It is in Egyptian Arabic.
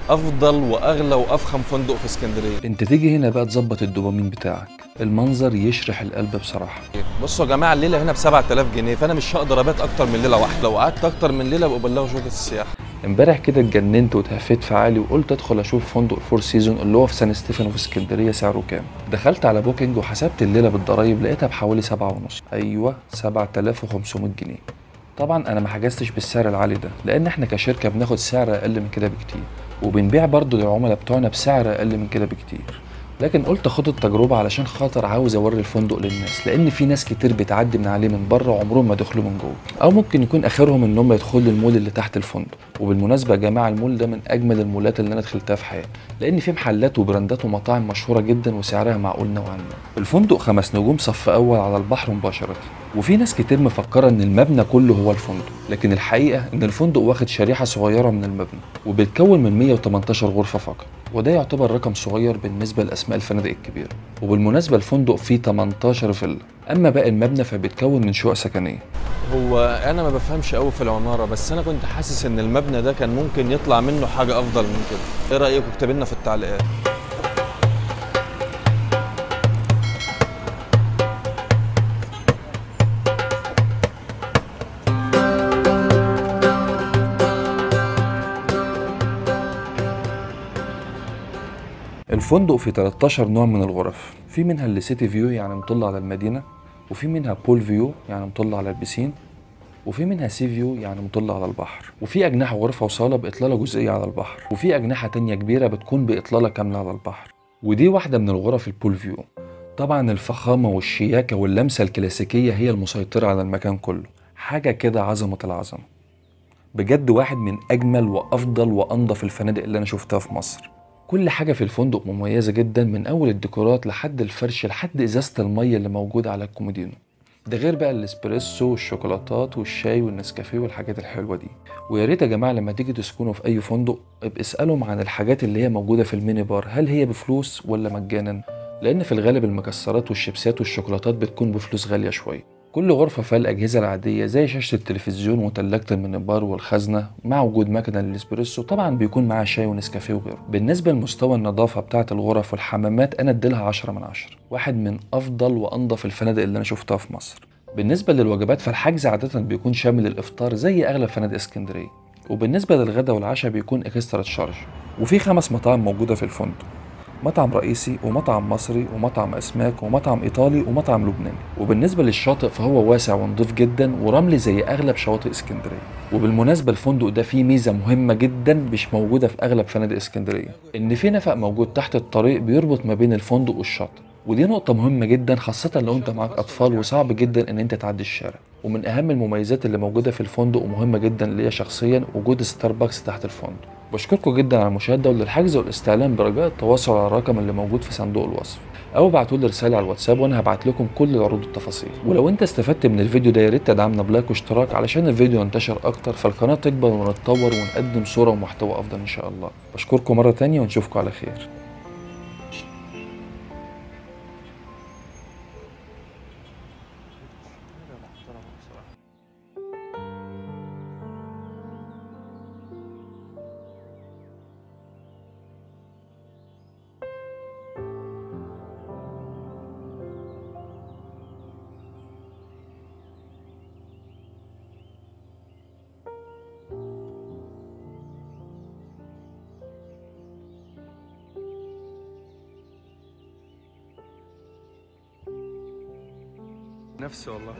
افضل واغلى وافخم فندق في اسكندريه انت تيجي هنا بقى تظبط الدوبامين بتاعك المنظر يشرح القلب بصراحه بصوا يا جماعه الليله هنا ب 7000 جنيه فانا مش هقدر ابات اكتر من ليله واحده لو قعدت اكتر من ليله يبقى بلغوا شركه السياحه امبارح كده اتجننت وتهفيت في عالي وقلت ادخل اشوف فندق فور سيزون اللي هو في سان ستيفانو في اسكندريه سعره كام دخلت على بوكينج وحسبت الليله بالضرايب لقيتها بحوالي سبعة ونص ايوه 7500 جنيه طبعا انا ما حجزتش بالسعر العالي ده لان احنا كشركه بناخد سعر اقل من كده بكتير وبنبيع برضه للعملاء بتوعنا بسعر اقل من كده بكتير لكن قلت اخد التجربه علشان خاطر عاوز اوري الفندق للناس لان في ناس كتير بتعدي من عليه من بره عمرهم ما دخلوا من جوه او ممكن يكون اخرهم ان هم يدخلوا المول اللي تحت الفندق وبالمناسبه يا جماعه المول ده من اجمل المولات اللي انا دخلتها في حياتي لان فيه محلات وبراندات ومطاعم مشهوره جدا وسعرها معقول نوعا ما الفندق خمس نجوم صف اول على البحر مباشره وفي ناس كتير مفكره ان المبنى كله هو الفندق لكن الحقيقه ان الفندق واخد شريحه صغيره من المبنى وبيتكون من 118 غرفه فقط وده يعتبر رقم صغير بالنسبه لاسماء الفنادق الكبيره وبالمناسبه الفندق فيه 18 فيلا اما باقي المبنى فبيتكون من شقق سكنيه هو انا ما بفهمش قوي في العماره بس انا كنت حاسس ان المبنى ده كان ممكن يطلع منه حاجه افضل من كده ايه رايكم اكتبوا لنا في التعليقات الفندق فيه 13 نوع من الغرف في منها اللي سيتي فيو يعني مطل على المدينة وفي منها بول فيو يعني مطل على البسين وفي منها سي فيو يعني مطل على البحر وفي أجنحة غرفة وصالة بإطلالة جزئية على البحر وفي أجنحة تانية كبيرة بتكون بإطلالة كاملة على البحر ودي واحدة من الغرف البول فيو طبعا الفخامة والشياكة واللمسة الكلاسيكية هي المسيطرة على المكان كله حاجة كده عظمة العظمة بجد واحد من أجمل وأفضل وأنظف الفنادق اللي أنا شفتها في مصر كل حاجة في الفندق مميزة جدا من أول الديكورات لحد الفرش لحد إزازة المية اللي موجودة على الكومودينو ده غير بقى الاسبريسو والشوكولاتات والشاي والنسكافيه والحاجات الحلوة دي ويا ريت يا جماعة لما تيجي تسكنوا في أي فندق ابقى اسألهم عن الحاجات اللي هي موجودة في الميني بار هل هي بفلوس ولا مجانا لأن في الغالب المكسرات والشيبسات والشوكولاتات بتكون بفلوس غالية شوية كل غرفة فيها الأجهزة العادية زي شاشة التلفزيون وتلاجة المينيبار والخزنة مع وجود مكنة للإسبريسو طبعا بيكون معاه شاي ونسكافيه وغيره بالنسبة لمستوى النظافة بتاعة الغرف والحمامات أنا اديلها 10 من 10 واحد من أفضل وأنظف الفنادق اللي أنا شفتها في مصر بالنسبة للوجبات فالحجز عادة بيكون شامل الإفطار زي أغلب فنادق اسكندرية وبالنسبة للغدا والعشاء بيكون اكسترا تشارج وفي خمس مطاعم موجودة في الفندق مطعم رئيسي ومطعم مصري ومطعم اسماك ومطعم ايطالي ومطعم لبناني وبالنسبه للشاطئ فهو واسع ونضيف جدا ورملي زي اغلب شواطئ اسكندريه وبالمناسبه الفندق ده فيه ميزه مهمه جدا مش موجوده في اغلب فنادق اسكندريه ان في نفق موجود تحت الطريق بيربط ما بين الفندق والشاطئ ودي نقطة مهمة جدا خاصة لو انت معاك اطفال وصعب جدا ان انت تعدي الشارع ومن اهم المميزات اللي موجودة في الفندق ومهمة جدا ليا شخصيا وجود ستاربكس تحت الفندق بشكركم جدا على المشاهدة وللحجز والاستعلام برجاء التواصل على الرقم اللي موجود في صندوق الوصف او ابعتوا لي رسالة على الواتساب وانا هبعت لكم كل العروض والتفاصيل ولو انت استفدت من الفيديو ده يا ريت تدعمنا بلايك واشتراك علشان الفيديو ينتشر اكتر فالقناة تكبر ونتطور ونقدم صورة ومحتوى افضل ان شاء الله بشكركم مرة تانية ونشوفكم على خير نفسي والله